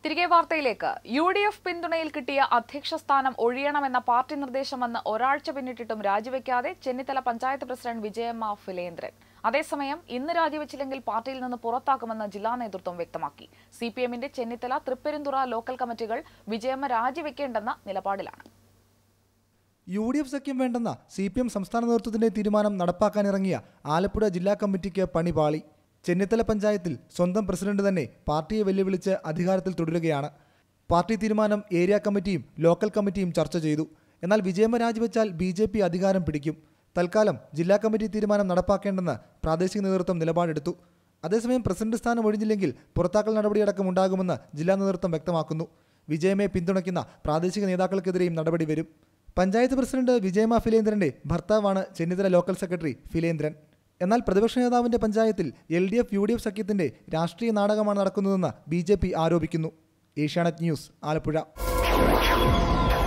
തിരികെ വാർത്തയിലേക്ക് U D F പിന്തുണയിൽ കിട്ടിയ അധ്യക്ഷ സ്ഥാനം ഒഴിയണമെന്ന പാർട്ടി നിർദ്ദേശം വന്ന് ഒരാഴ്ച പിന്നിട്ടിട്ടും രാജിവെക്കാതെ ചെന്നിത്തല പഞ്ചായത്ത് പ്രസിഡന്റ് വിജയമ്മ ഫിലേന്ദ്രൻ അതേസമയം ഇന്ന് രാജിവെച്ചില്ലെങ്കിൽ പാർട്ടിയിൽ നിന്ന് പുറത്താക്കുമെന്ന് ജില്ലാ നേതൃത്വം വ്യക്തമാക്കി സി പി എമ്മിന്റെ ചെന്നിത്തല തൃപ്പെരുന്തുറ ലോക്കൽ കമ്മിറ്റികൾ വിജയമ്മ രാജിവെക്കേണ്ടെന്ന നിലപാടിലാണ് യു ഡി എഫ് സഖ്യം വേണ്ടെന്ന സി പി എം സംസ്ഥാന നേതൃത്വത്തിന്റെ തീരുമാനം നടപ്പാക്കാനിറങ്ങിയ ആലപ്പുഴ ജില്ലാ കമ്മിറ്റിക്ക് പണിപാളി ചെന്നിത്തല പഞ്ചായത്തിൽ സ്വന്തം പ്രസിഡന്റ് തന്നെ പാർട്ടിയെ വെല്ലുവിളിച്ച് അധികാരത്തിൽ തുടരുകയാണ് പാർട്ടി തീരുമാനം ഏരിയ കമ്മിറ്റിയും ലോക്കൽ കമ്മിറ്റിയും ചർച്ച ചെയ്തു എന്നാൽ വിജയമ്മ രാജിവെച്ചാൽ ബി ജെ പി അധികാരം പിടിക്കും തൽക്കാലം ജില്ലാ കമ്മിറ്റി തീരുമാനം നടപ്പാക്കേണ്ടെന്ന് പ്രാദേശിക നേതൃത്വം നിലപാടെടുത്തു അതേസമയം പ്രസിഡന്റ് സ്ഥാനം ഒഴിഞ്ഞില്ലെങ്കിൽ പുറത്താക്കൽ നടപടിയടക്കം ഉണ്ടാകുമെന്ന് ജില്ലാ നേതൃത്വം വ്യക്തമാക്കുന്നു വിജയമയെ പിന്തുണയ്ക്കുന്ന പ്രാദേശിക നേതാക്കൾക്കെതിരെയും നടപടി വരും പഞ്ചായത്ത് പ്രസിഡന്റ് വിജയമ ഫിലേന്ദ്രന്റെ ഭർത്താവാണ് ചെന്നിത്തല ലോക്കൽ സെക്രട്ടറി ഫിലേന്ദ്രൻ എന്നാൽ പ്രതിപക്ഷ നേതാവിന്റെ പഞ്ചായത്തിൽ L D F U D F സഖ്യത്തിന്റെ രാഷ്ട്രീയ നാടകമാണ് നടക്കുന്നതെന്ന് ബി ജെ പി ആരോപിക്കുന്നു ഏഷ്യാനെറ്റ് ന്യൂസ് ആലപ്പുഴ